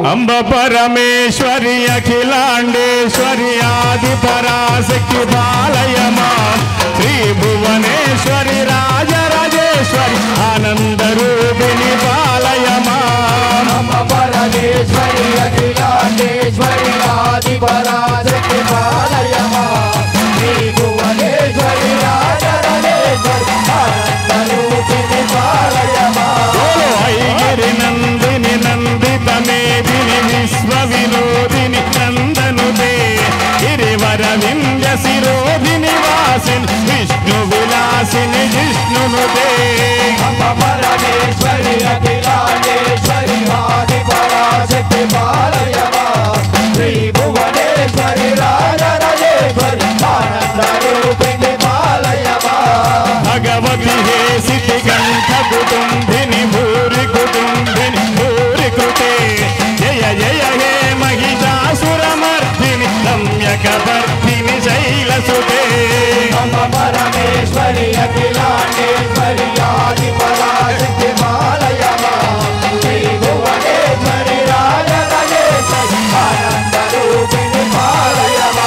అంబ పరమేశ్వరి అఖిలాండేశ్వరి ఆది పరాశక్తి బాలయమా శ్రీ భువనేశ్వరి రాజరాజేశ్వరి ఆనంద రూపిణి బాలయమా నమ పరమేశ్వరి అఖిలాండేశ్వరి ఆది పరాశక్తి పాలయమా శ్రీ భువనేశ్వరి రాజరాజేశ్వరి ఆనందరూపిణి పాలయమా ఓ ఐగిరి నందిని నందిత మేదిని విశ్వ వినోదిని నందనుదే గిరివర వింధ్య శిరోధిని వాసిని విష్ణు విలాసిని జిష్ణునుదే నమ పరమేశ్వరి అఖిలాండేశ్వరి ఆది పరాశక్తి పాలయమా శ్రీ భువనేశ్వరి రాజరాజేశ్వరి ఆనందరూపిణి పాలయమా భగవతి హే సిద్ధి కంఠ కుటుంబిని భూరి కుటుంబిని భూరి కృతే జయ జయ హే మహిషాసురమర్దిని రమ్యక వర్ధిని శైలసుతే నమ పరమేశ్వరి అఖిలాండేశ్వరి ఆది పరాశక్తి పాలయమా శ్రీ భువనేశ్వరి రాజరాజేశ్వరి ఆనందరూపిణి పాలయమా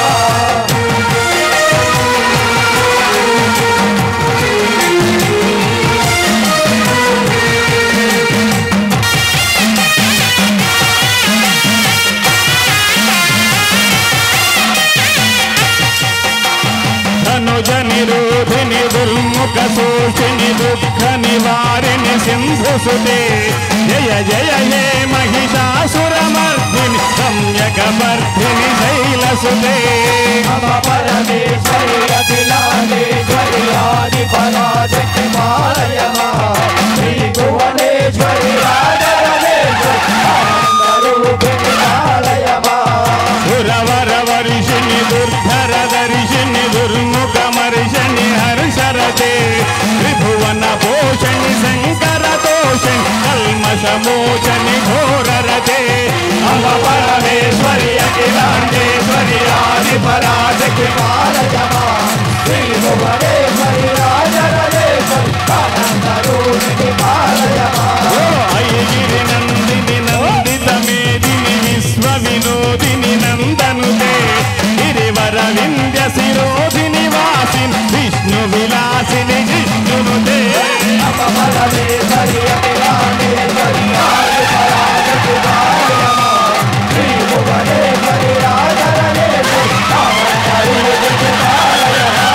ధనుజ నిరోధిని దుర్ముఖ శోషిని దుఃఖ నివారిణి సింధుసుతే జయ జయ హే మహిషాసురమర్దిని రమ్యక వర్ధిని శైలసుతే నమ పరమేశ్వరి అఖిలాండేశ్వరి ఆది పరాశక్తి పాలయమా శ్రీ భువనేశ్వరి రాజరాజేశ్వరి ఆనందరూపిణి పాలయమా సురవర వర్షిణి దుర్ధర దర్శిని దుర్ముఖ మర్షిణి హర్షరతే త్రిభువన పోషణి శంకర దోషణి కల్మషమోచని ఘోరరతే నమ పరమేశ్వరి అఖిలాండేశ్వరి ఆది పరాశక్తి పాలయమా శ్రీ భువనేశ్వరి రాజరాజేశ్వరి ఆనందరూపిణి పాలయమా ఓ ఐగిరి నందిని నందిత మేదిని విశ్వ వినోదిని నందనుతే గిరివర వింధ్య శిరోధిని వాసిని విష్ణు విలాసిని జిష్ణునుతే నమ పరమేశ్వరి అఖిలాండేశ్వరి ఆది పరాశక్తి పాలయమా శ్రీ భువనేశ్వరి రాజరాజేశ్వరి ఆనందరూపిణి పాలయమా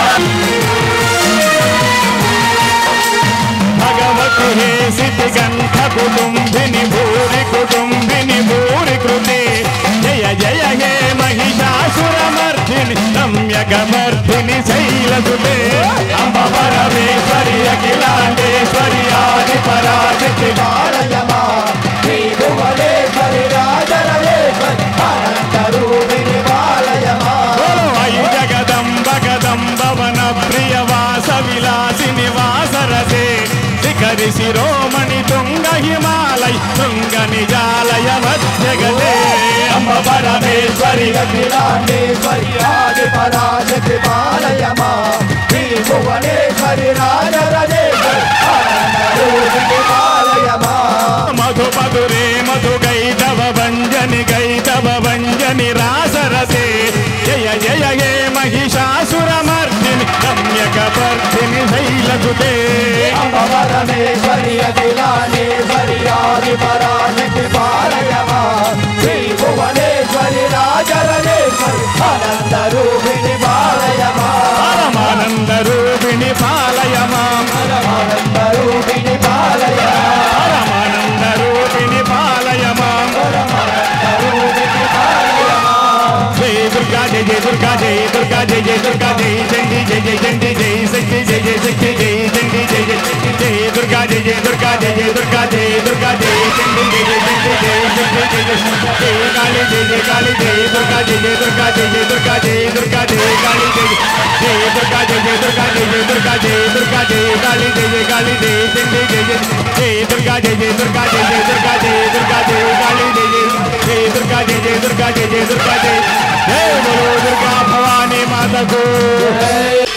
భగవతి హే సిద్ధి కంఠ కుటుంబిని భూరి కుటుంబిని భూరి కృతే జయ జయ హే మహిషాసురమర్దిని రమ్యకమర్దిని శైలసుతే అంబ పరమేశ్వరి అఖిలాండేశ్వరి ఆది పరాశక్తి పాలయమా శ్రీ భువనేశ్వరి రాజరాజేశ్వరి అనంతరూపిణి పాలయమా అయి జగదంబ గదంబవన ప్రియ వాస విలాసిని వాసరసే శిఖరి శిరోమణి తుంగ హిమాలయ తుంగ నిజాలయ మధ్యగతే అంబ పరమేశ్వరి అఖిలాండేశ్వరి ఆది పరాశక్తి పాలయమా శ్రీ భువనేశ్వరి రాజరాజేశ్వరి అనంతరూపిణి పాలయమా మధు మధురే మధు గైతవ భంజని గైతవ భంజని రాసరసే జయ జయ హే మహిషాసురమర్దిని రమ్యక పర్ధిని శైలసుతే అంబ పరమేశ్వరి అఖిలాండేశ్వరి ఆది పరాశక్తి పాలయమా శ్రీ భువనేశ్వరి రాజరాజేశ్వరి అనంతరూపిణి పాలయమా పరమానంద రూపిణి పాలయమాం పరమానందరూపిణి పాలయమా పరమానంద రూపిణి పాలయమాం పరమానందరూపిణి పాలయమా జై దుర్గా జయ జయ దుర్గా జయ దుర్గా జయ జయ దుర్గా జయ చండి జయ జయ చండి జయ శక్తి జయ జయ శక్తి జయ చండి జయ జయ శక్తి జయ దుర్గా జయ జయ దుర్గా జయ జయ దుర్గా జయ దుర్గా జయ చండి జయ జయ శక్తి జయ శక్తి జయ జయ శక్తి జయ కాళీ జయ జయ కాళీ జయ దుర్గా జయ జయ దుర్గా జయ జయ దుర్గా జయ దుర్గా జయ కాళీ జయ జయ దుర్గా జయ జయ దుర్గా జయ జయ దుర్గా జయ దుర్గా జయ కాళీ జయ జయ కాళీ జయ చండి జయ జయ జయ దుర్గా జయ జయ దుర్గా జయ జయ దుర్గా జయ దుర్గా జయ కాళీ జయ జయ జయ దుర్గా జయ జయ దుర్గా జయ జయ దుర్గా జయ జయ बोलो दुर्गा भवानी माता को జై